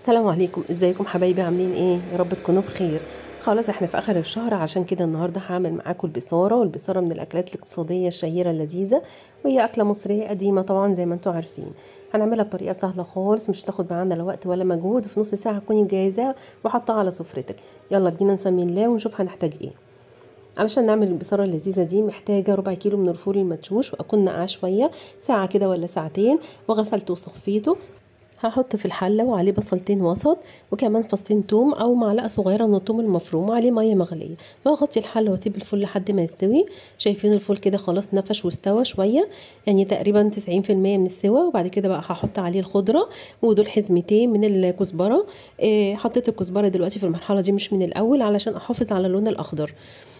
السلام عليكم ازيكم حبايبي عاملين ايه يا رب تكونوا بخير خلاص احنا في اخر الشهر عشان كده النهارده هعمل معاكم البصاره والبصاره من الاكلات الاقتصاديه الشهيره اللذيذه وهي اكله مصريه قديمه طبعا زي ما انتم عارفين هنعملها بطريقه سهله خالص مش تاخد معانا لا وقت ولا مجهود في نص ساعه تكوني مجهزاها وحطها على سفرتك يلا بينا نسمي الله ونشوف هنحتاج ايه علشان نعمل البصاره اللذيذه دي محتاجه ربع كيلو من الفول المدشوش واكون نقعاه شويه ساعه كده ولا ساعتين وغسلته وصفيته هحط في الحلة وعليه بصلتين وسط وكمان فصين توم او معلقة صغيرة من التوم المفروم وعليه مية مغلية واغطي الحلة واسيب الفول لحد ما يستوي شايفين الفول كده خلاص نفش واستوى شوية يعني تقريبا تسعين في المية من السوا وبعد كده بقى هحط عليه الخضرة ودول حزمتين من الكزبرة إيه حطيت الكزبرة دلوقتي في المرحلة دي مش من الاول علشان احافظ على اللون الاخضر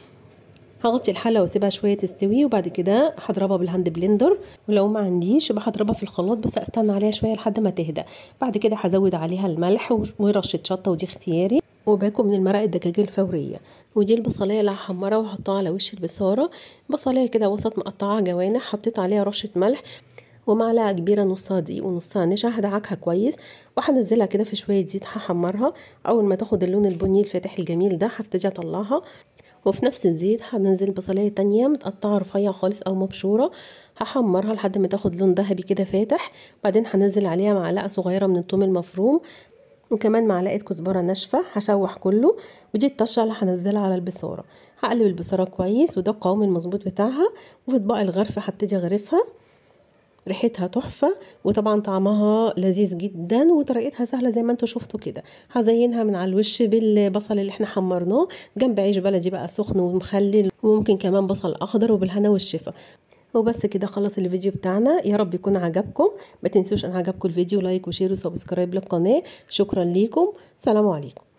هغطي الحله واسيبها شويه تستوي وبعد كده هضربها بالهاند بلندر ولو ما عنديش يبقى هضربها في الخلاط بس استنى عليها شويه لحد ما تهدى بعد كده هزود عليها الملح ورشه شطه ودي اختياري وباكل من المرق الدجاج الفوريه ودي البصلايه اللي هحمرها واحطها على وش البصاره بصلايه كده وسط مقطعه جوانح حطيت عليها رشه ملح ومعلقه كبيره نصها دقيق ونصها نشا هدعكها كويس وهنزلها كده في شويه زيت هحمرها اول ما تاخد اللون البني الفاتح الجميل ده هبتدي اطلعها وفي نفس الزيت هننزل بصلايه تانية متقطعه رفيع خالص او مبشوره هحمرها لحد ما تاخد لون ذهبي كده فاتح بعدين هنزل عليها معلقه صغيره من الثوم المفروم وكمان معلقه كزبره ناشفه هشوح كله ودي الطشه اللي هنزلها على البصاره هقلب البصاره كويس وده القوام المظبوط بتاعها وفي اطباق الغرف هبتدي اغرفها ريحتها تحفة وطبعا طعمها لذيذ جدا وطريقتها سهلة زي ما انتوا شفتوا كده هزينها من على الوش بالبصل اللي احنا حمرناه جنب عيش بلدي بقى سخن ومخلل وممكن كمان بصل اخضر وبالهنا والشفا وبس كده خلص الفيديو بتاعنا يا رب يكون عجبكم ما تنسوش ان عجبكم الفيديو لايك وشير وسبسكرايب للقناة شكرا ليكم سلام عليكم